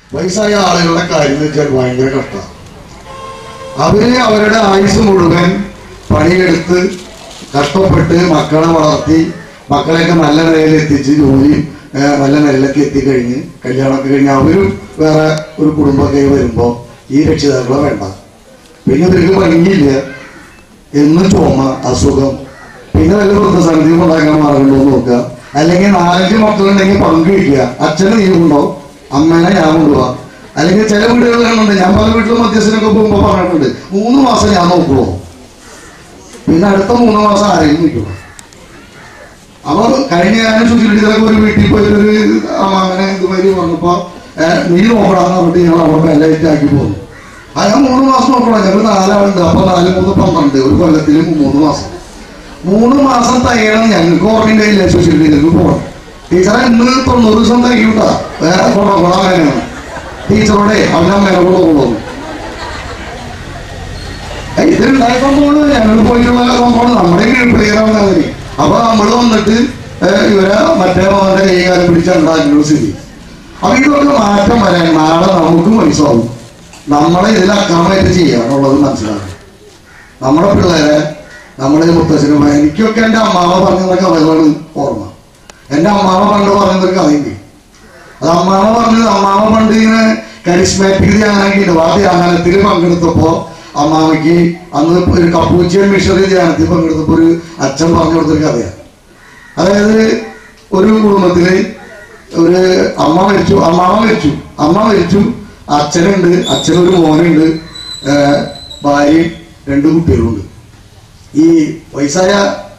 വയസ്സായ ആളുകളുടെ കാര്യം എന്ന് വെച്ചാൽ ഭയങ്കര കഷ്ടമാണ് അവര് അവരുടെ ആയുസ് മുഴുവൻ പണിയെടുത്ത് കഷ്ടപ്പെട്ട് മക്കളെ വളർത്തി മക്കളെയൊക്കെ നല്ല നിലയിൽ എത്തിച്ച് ജോലി ഏഹ്, നല്ല നിലയിലൊക്കെ എത്തിക്കഴിഞ്ഞ് കല്യാണമൊക്കെ കഴിഞ്ഞ് അവരും വേറെ ഒരു കുടുംബമൊക്കെ വരുമ്പോൾ ഈ രക്ഷിതാക്കളെ വേണ്ട പിന്നെ ഇവർക്ക് ഭംഗിയില്ല എന്ന് ചുമ അസുഖം പിന്നെ വല്ല വൃദ്ധസമിതിയും ഉണ്ടാക്കാൻ മാർഗമുണ്ടോ എന്ന് നോക്കുക അല്ലെങ്കിൽ നാലഞ്ച് മക്കളുണ്ടെങ്കിൽ പങ്കുവയ്ക്കുക അച്ഛന് നീ കൊണ്ടോ അമ്മേനെ ഞാൻ കൊണ്ടുപോവാ അല്ലെങ്കിൽ ചില വീടുകൾ കാണുന്നുണ്ട് ഞാൻ പല വീട്ടിലും മധ്യസ്ഥനൊക്കെ പോകുമ്പോൾ പറഞ്ഞിട്ടുണ്ട് മൂന്ന് മാസം ഞാൻ നോക്കുള്ളൂ പിന്നെ അടുത്ത മൂന്ന് മാസം ആരെങ്കിലും നിൽക്കുള്ളൂ അപ്പൊ കഴിഞ്ഞ ഞാൻ സുശീലിച്ചതൊക്കെ ഒരു വീട്ടിൽ പോയി ഒരു അമ്മാങ്ങനെ ഇതുമാതിരി പറഞ്ഞപ്പോ ഏഹ്, നീ നോക്കടാന്ന് പറഞ്ഞിട്ട് ഞങ്ങൾ അവിടെ മെല്ലായിട്ട് ആക്കി പോകുന്നു ആ ഞാൻ മൂന്ന് മാസം നോക്കണം ഞങ്ങൾ നാലാളുണ്ട് അപ്പൊ നാല് മൂന്ന് പന്ത്രണ്ട് ഒരു കൊല്ലത്തിൽ മൂന്ന് മാസം മൂന്ന് മാസം തയ്യണം ഞങ്ങൾക്ക് ഓർമ്മയില്ല സോഷ്യൽ മീഡിയക്ക് പോകണം ടീച്ചറെ ഇന്ന് തൊണ്ണൂറ് ദിവസം തയ്യൂട്ടാ വേറെ കൊണ്ടോക്കണം അങ്ങനെയാണ് ടീച്ചറോടെ അവനെ അമ്മേനെ കൂടെ കൊണ്ടുപോകുന്നു ഇത് ഉണ്ടായ സംഭവമാണ് ഞങ്ങൾ പോയിട്ടുള്ള സംഭവമാണ് നമ്മുടെ ക്ലിയറാവുന്ന മതി അപ്പൊ നമ്മൾ വന്നിട്ട് ഏഹ്, ഇവരെ മറ്റേ മോന്റെ കൈകാലം പിടിച്ച് ഉണ്ടാക്കിയുള്ള സ്ഥിതി അപ്പൊ ഇതൊക്കെ മാറ്റം വരാൻ നാളെ നമുക്കും മനസ്സിലാവും നമ്മളെ ഇതിൽ അക്കാമായിട്ട് ചെയ്യാന്നുള്ളത് മനസ്സിലാക്കണം നമ്മുടെ പിള്ളേരെ നമ്മുടെ മുത്തച്ഛനും എനിക്കൊക്കെ എൻ്റെ അമ്മാവ പറഞ്ഞ കഥകളാണ് ഓർമ്മ എൻ്റെ അമ്മാവ പണ്ട് പറയുന്നൊരു കഥയുണ്ട് അത് അമ്മാവ പറഞ്ഞത് അമ്മാവ പണ്ട് ഇങ്ങനെ കരിസ്മാറ്റിക് ധ്യാനാക്കിയിട്ട് ആ ധ്യാനത്തിൽ പങ്കെടുത്തപ്പോ അമ്മാവയ്ക്ക് അന്ന് ഒരു കപ്പൂച്ചിയൻ മിഷണറി ധ്യാനത്തിൽ പങ്കെടുത്തപ്പോ ഒരു അച്ഛൻ പറഞ്ഞു കൊടുത്തൊരു കഥയാണ് അതായത് ഒരു കുടുംബത്തില് ഒരു അമ്മ മരിച്ചു അമ്മാവ മരിച്ചു അമ്മ മരിച്ചു അച്ഛനുണ്ട് അച്ഛനൊരു മോനുണ്ട് ഏഹ് ഭാര്യയും രണ്ട് കുട്ടികളുണ്ട് ഈ വയസ്സായ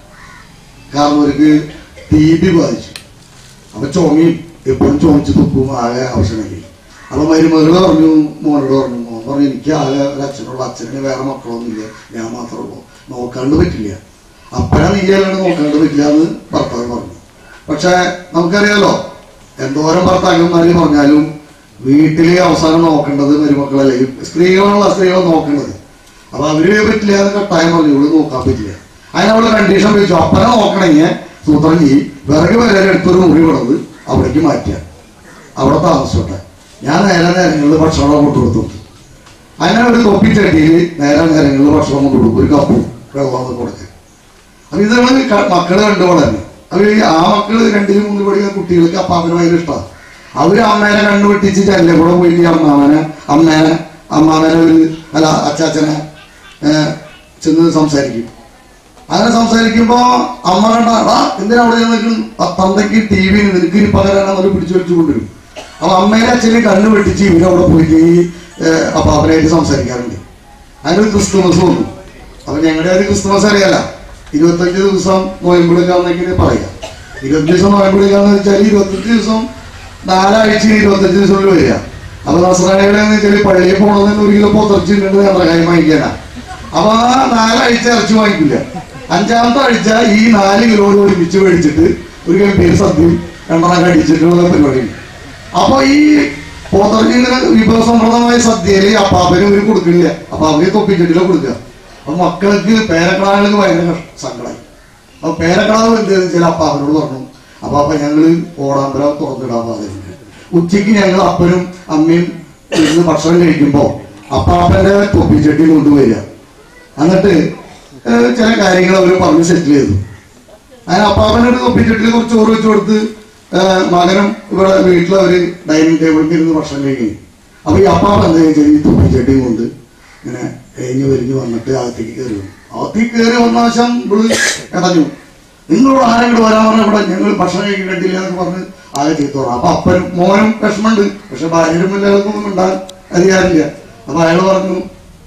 കാരണവർക്ക് ടി ബി ബാധിച്ചു അപ്പൊ ചുമയും എപ്പോഴും ചുമച്ച് തുപ്പും ആകെ ആവശ്യമില്ല അപ്പൊ മരുമകള് പറഞ്ഞു മോനോട് പറഞ്ഞു മോൻ പറഞ്ഞു എനിക്ക് ആകെ ഒരു അച്ഛനുള്ള അച്ഛന് വേറെ മക്കളൊന്നുമില്ല ഞാൻ മാത്രമേ ഉള്ളൂ നോക്കാണ്ട് പറ്റില്ല അപ്പഴാ നീ അല്ലാണ്ട് നോക്കാണ്ട് പറ്റില്ല എന്ന് ഭർത്താവ് പറഞ്ഞു പക്ഷെ നമുക്കറിയാലോ എന്തോരം ഭർത്താക്കന്മാര് പറഞ്ഞാലും വീട്ടിലെ അവസാനം നോക്കേണ്ടത് മരുമക്കളല്ലേ ഈ സ്ത്രീകളാണല്ലോ സ്ത്രീകളെ നോക്കേണ്ടത് അപ്പൊ അവര് പറ്റില്ല എന്ന് കട്ടായം പറഞ്ഞു ഇവിടെ നോക്കാൻ പറ്റില്ല അതിന് അവള് കണ്ടീഷൻ വെച്ചു അപ്പനെ നോക്കണമെങ്കിൽ സൂത്രം ചെയ്യും വിറക് വരെ എടുത്തൊരു മുറി വിടത് അവിടേക്ക് മാറ്റുക അവിടെ താമസിച്ചോട്ടെ ഞാൻ നേരെ നേരങ്ങളിൽ ഭക്ഷണം കൊണ്ടുകൊടുത്തു അങ്ങനെ ഒരു തൊപ്പിച്ചട്ടിയിൽ നേരെ നേരങ്ങളിൽ ഭക്ഷണം കൊണ്ടു കൊടുക്കും ഒരു കപ്പും വെള്ളം കൊടുക്കുക അപ്പൊ ഇതാണ് ക- മക്കള് കണ്ടു വളരുന്നത് അവര് ഈ ആ മക്കള് രണ്ടിലും മൂന്ന് പഠിക്കുന്ന കുട്ടികൾക്ക് അപ്പാപ്പന് ഭയങ്കര ഇഷ്ടമാണ് അവര് അമ്മേനെ കണ്ണു വെട്ടിച്ച് ചെല്ലെ കൂടെ പോയിട്ട് ഈ അമ്മാവനെ അമ്മേനെ അമ്മാവനെ ഒരു അല്ല അച്ചാച്ചനെ ഏഹ്, ചെന്ന് സംസാരിക്കും അങ്ങനെ സംസാരിക്കുമ്പോ അമ്മ കണ്ട എടാ എന്തിനാ അവിടെ നിൽക്കുന്നു തന്തയ്ക്ക് ടി വി നിനക്ക് ഇനി പകരാണെന്നൊരു പിടിച്ചു വലിച്ചു കൊണ്ടുവരും അപ്പൊ അമ്മേനെ അച്ഛനെ കണ്ണു വെട്ടിച്ച് ഇവരവിടെ പോയിട്ട് ഈ ഏഹ്, അപ്പാപ്പനായിട്ട് സംസാരിക്കാറുണ്ട് അതിനൊരു ക്രിസ്തുമസ് വന്നു അപ്പൊ ഞങ്ങളുടെ ഒരു ക്രിസ്തുമസ് അറിയാല ഇരുപത്തഞ്ച് ദിവസം നോയമ്പെടുക്കാന്നെങ്കിൽ പറയാം ഇരുപത്തഞ്ച് ദിവസം നോയമ്പെടുക്കാന്ന് വെച്ചാൽ ഇരുപത്തഞ്ച് ദിവസം നാലാഴ്ച ഇരുപത്തഞ്ച് ദിവസങ്ങളിൽ വരിക അപ്പൊ നസ്രാണികളെ എന്ന് വെച്ചാൽ പള്ളിയിൽ പോകണമെന്ന് ഒരു കിലോ പോത്തിറച്ചി ഉണ്ടെന്ന് ഞങ്ങളുടെ വാങ്ങിക്കാനാ അപ്പൊ ആ നാലാഴ്ച ഇറച്ചി വാങ്ങിക്കില്ല അഞ്ചാമത്തെ ആഴ്ച ഈ നാല് കിലോട് ഒരുമിച്ച് മേടിച്ചിട്ട് ഒരു ഗംഭീര സദ്യയും രണ്ടെണ്ണം കടിച്ചിട്ടുള്ള പരിപാടിയുണ്ട് അപ്പൊ ഈ പോത്തറിഞ്ഞിങ്ങനെ വിഭവസമൃദ്ധമായ സദ്യയില് അപ്പാപ്പന് ഇവര് കൊടുക്കില്ല അപ്പാപ്പന് തൊപ്പിച്ചെട്ടില കൊടുക്കുക അപ്പൊ മക്കൾക്ക് പേരക്കിടാങ്ങൾക്ക് ഭയങ്കര സങ്കടമായി അപ്പൊ പേരക്കിടാവ് എന്ത് ചെയ്തെന്ന് വെച്ചാൽ അപ്പാപ്പനോട് പറഞ്ഞു അപ്പാപ്പ ഞങ്ങള് ഓടാമ്പരം തുറന്നിടാൻ പാടില്ല ഉച്ചയ്ക്ക് ഞങ്ങൾ അപ്പനും അമ്മയും ഇരുന്ന് ഭക്ഷണം കഴിക്കുമ്പോ അപ്പാപ്പന്റെ തൊപ്പിച്ചെട്ടി കൊണ്ടുവരിക എന്നിട്ട് ഏഹ് ചില കാര്യങ്ങൾ അവർ പറഞ്ഞ് സെറ്റിൽ ചെയ്തു അങ്ങനെ അപ്പാപ്പനോട് തൊപ്പിച്ചെട്ടിൽ കുറച്ച് ചോറ് വെച്ച് കൊടുത്ത് ഏഹ് മകനും ഇവിടെ വീട്ടിൽ അവര് ഡൈനിങ് ടേബിളിൽ ഇരുന്ന് ഭക്ഷണം കഴിക്കും അപ്പൊ ഈ അപ്പാപ്പ എന്താ വെച്ചാൽ ഈ തൊപ്പിച്ചെട്ടിയും കൊണ്ട് ഇങ്ങനെ കഴിഞ്ഞ് വരിഞ്ഞ് വന്നിട്ട് അകത്തേക്ക് കയറി വന്നു അകത്തേക്ക് കയറി വന്ന വശം ഇവള് ഇടഞ്ഞു നിങ്ങളോട് ആരെങ്കിലും വരാൻ പറഞ്ഞ ഇവിടെ ഞങ്ങൾ ഭക്ഷണം കഴിക്കണ്ടില്ല എന്നൊക്കെ പറഞ്ഞ് ആകെ ചീത്ത പറഞ്ഞു അപ്പൊ അപ്പനും മോനും വിഷമമുണ്ട് പക്ഷെ ഭാര്യയുടെ മുന്നിലൊന്നും ഉണ്ടാകാൻ അധികാരമില്ല അപ്പൊ അയാൾ പറഞ്ഞു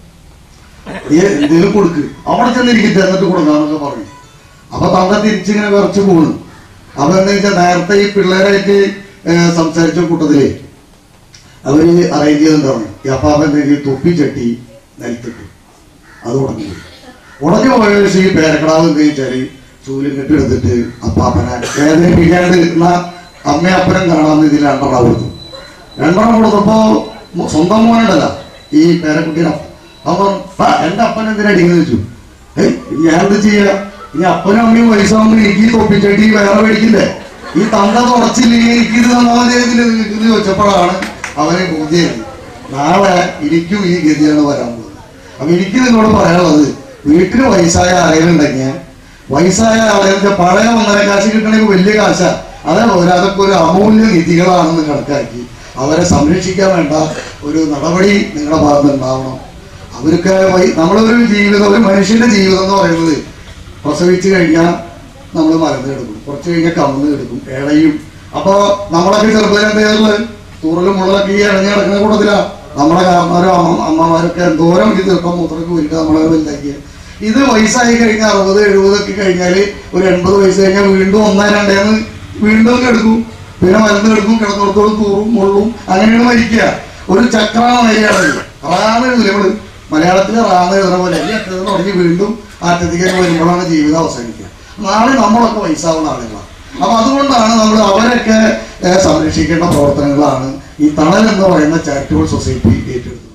നീ എന്തേലും കൊടുക്ക് അവിടെ ചെന്നിരിക്കട്ടെ എന്നിട്ട് കൊടുക്കാന്നൊക്കെ പറഞ്ഞു അപ്പൊ തള്ള തിരിച്ചിങ്ങനെ വിറച്ചു പോണു അപ്പൊ എന്താ വെച്ചാൽ നേരത്തെ ഈ പിള്ളേരായിട്ട് ഏർ സംസാരിച്ച കൂട്ടത്തില് അവര് അറേഞ്ച് ചെയ്തെന്താണ് ഈ അപ്പാപ്പൻ എന്തെങ്കിലും തൊപ്പി ചട്ടി നിലത്തിട്ടു അത് ഉടഞ്ഞു പോയി ഉടഞ്ഞു പോയ ദിവസം ഈ പേരക്കടാവ് എന്ത് വെച്ചാല് ചൂലും കെട്ടിയെടുത്തിട്ട് അപ്പാപ്പനെ വേദനിപ്പിക്കാണ്ട് എന്നാ അമ്മയും അപ്പനും കാണാമെന്ന് ഇതിൽ രണ്ടെണ്ണം കൊടുത്തു രണ്ടെണ്ണം കൊടുത്തപ്പോ മു- സ്വന്തം മോനുണ്ടല്ല ഈ പേരക്കുട്ടീനെ അവൻ എന്റെ അപ്പൻ എന്തിനാ അടിക്കുന്നത് ചോദിച്ചു ഏയ് ഞാൻ എന്ത് ചെയ്യാ ഇനി അപ്പനും അമ്മയും വയസ്സാകുമ്പോൾ എനിക്ക് ഈ തൊപ്പിച്ചട്ടി വേറെ മേടിക്കില്ലേ ഈ തന്ത തുടച്ചില്ലെങ്കിൽ എനിക്ക് ഇത് സമാധാനം ചെയ്തില്ല നിങ്ങൾക്ക് ചോദിച്ചപ്പോഴാണ് അവനെ ബോധ്യമായി നാളെ എനിക്കും ഈ ഗതിയാണ് വരാൻ പോകുന്നത് അപ്പൊ എനിക്ക് നിങ്ങളോട് പറയാനുള്ളത് വീട്ടിൽ വയസ്സായ ആളുകളുണ്ടെങ്കിൽ വയസ്സായ ആളുകൾക്ക് പഴയ ഒന്നര കാശ് കിട്ടണമെങ്കിൽ വലിയ കാശാ അതേപോലെ അതൊക്കെ ഒരു അമൂല്യ നിധികളാണെന്ന് കണക്കാക്കി അവരെ സംരക്ഷിക്കാൻ വേണ്ട ഒരു നടപടി നിങ്ങളുടെ ഭാഗത്ത് ഉണ്ടാവണം അവർക്ക് വൈ- നമ്മളൊരു ജീവിതം ഒരു മനുഷ്യന്റെ ജീവിതം എന്ന് പറയുന്നത് പ്രസവിച്ചു കഴിഞ്ഞാൽ നമ്മൾ മരുന്ന് കിടക്കും കുറച്ച് കഴിഞ്ഞാൽ കമന്ന് കിടക്കും ഇളയും അപ്പൊ നമ്മളൊക്കെ ചെറുപ്പത്തിൽ എന്താ തൂറലും മുള്ളലൊക്കെ ഈ ഇഴഞ്ഞ് കിടക്കുന്ന കൂട്ടത്തിലാ നമ്മളെ കാരണവരും അമ്മ അമ്മമാരൊക്കെ എന്തോരം ഈ തീർക്കം മൂത്രമൊക്കെ ഒരുക്കുക നമ്മളെ വലുതാക്കിയ ഇത് വയസ്സായി കഴിഞ്ഞാൽ അറുപത് എഴുപതൊക്കെ കഴിഞ്ഞാൽ ഒരു എൺപത് വയസ്സ് കഴിഞ്ഞാൽ വീണ്ടും ഒന്നാ രണ്ടേന്ന് വീണ്ടും കിടക്കും പിന്നെ മരുന്ന് കിടക്കും കിടന്നിടത്തോളം തൂറും മുള്ളും അങ്ങനെയാണ് മരിക്കുക ഒരു ചക്രാണ് വരികയാണ് റാന്ന് എഴുതില്ല നമ്മള് മലയാളത്തിൽ റാന്ന് എഴുതുന്ന പോലെ ഈ അറ്റത്ത് തുടങ്ങി വീണ്ടും ആറ്റത്തേക്ക് വരുമ്പോഴാണ് ജീവിതം അവസാനിക്കുക നാളെ നമ്മളൊക്കെ വയസ്സാവുന്ന ആളുകളാണ് അപ്പൊ അതുകൊണ്ടാണ് നമ്മൾ അവരൊക്കെ ഏഹ്, സംരക്ഷിക്കേണ്ട പ്രവർത്തനങ്ങളാണ് ഈ തണൽ എന്ന് പറയുന്ന ചാരിറ്റബിൾ സൊസൈറ്റി ഏറ്റെടുത്തത്